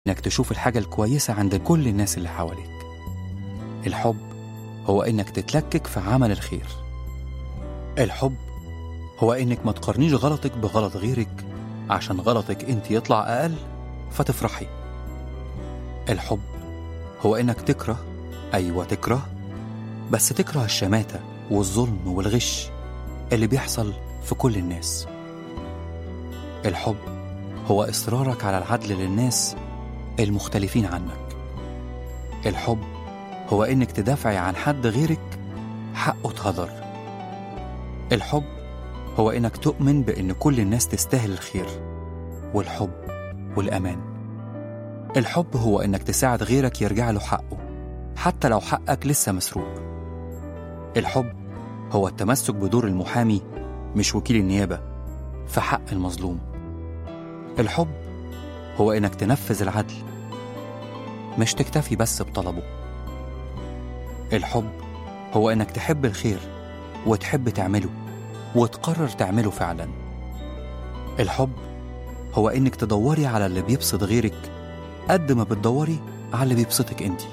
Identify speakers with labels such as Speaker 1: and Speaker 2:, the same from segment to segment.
Speaker 1: إنك تشوف الحاجة الكويسة عند كل الناس اللي حواليك الحب هو إنك تتلكك في عمل الخير الحب هو إنك ما تقارنيش غلطك بغلط غيرك عشان غلطك أنت يطلع أقل فتفرحي الحب هو إنك تكره أيوة تكره بس تكره الشماتة والظلم والغش اللي بيحصل في كل الناس الحب هو إصرارك على العدل للناس المختلفين عنك الحب هو إنك تدافعي عن حد غيرك حقه اتهدر الحب هو إنك تؤمن بإن كل الناس تستاهل الخير والحب والأمان الحب هو إنك تساعد غيرك يرجع له حقه حتى لو حقك لسه مسروق الحب هو التمسك بدور المحامي مش وكيل النيابة في حق المظلوم الحب هو إنك تنفذ العدل مش تكتفي بس بطلبه الحب هو إنك تحب الخير وتحب تعمله وتقرر تعمله فعلا الحب هو إنك تدوري على اللي بيبسط غيرك قد ما بتدوري على اللي بيبسطك انت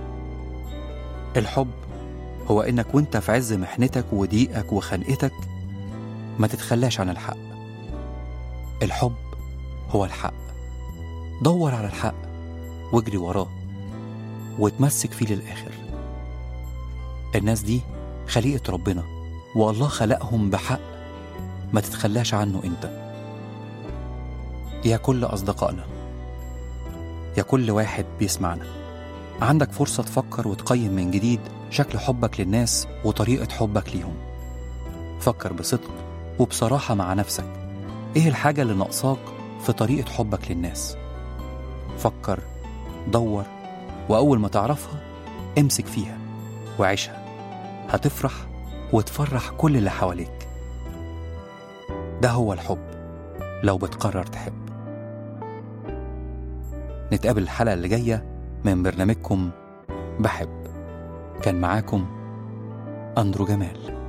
Speaker 1: الحب هو إنك وانت في عز محنتك وضيقك وخنقتك ما تتخلاش عن الحق الحب هو الحق دور على الحق واجري وراه وتمسك فيه للآخر الناس دي خليقة ربنا والله خلقهم بحق ما تتخلاش عنه انت يا كل أصدقائنا يا كل واحد بيسمعنا عندك فرصة تفكر وتقيم من جديد شكل حبك للناس وطريقة حبك ليهم فكر بصدق وبصراحة مع نفسك ايه الحاجة اللي ناقصاك في طريقة حبك للناس فكر دور وأول ما تعرفها امسك فيها وعيشها هتفرح وتفرح كل اللي حواليك ده هو الحب لو بتقرر تحب نتقابل الحلقة اللي جاية من برنامجكم بحب كان معاكم أندرو جمال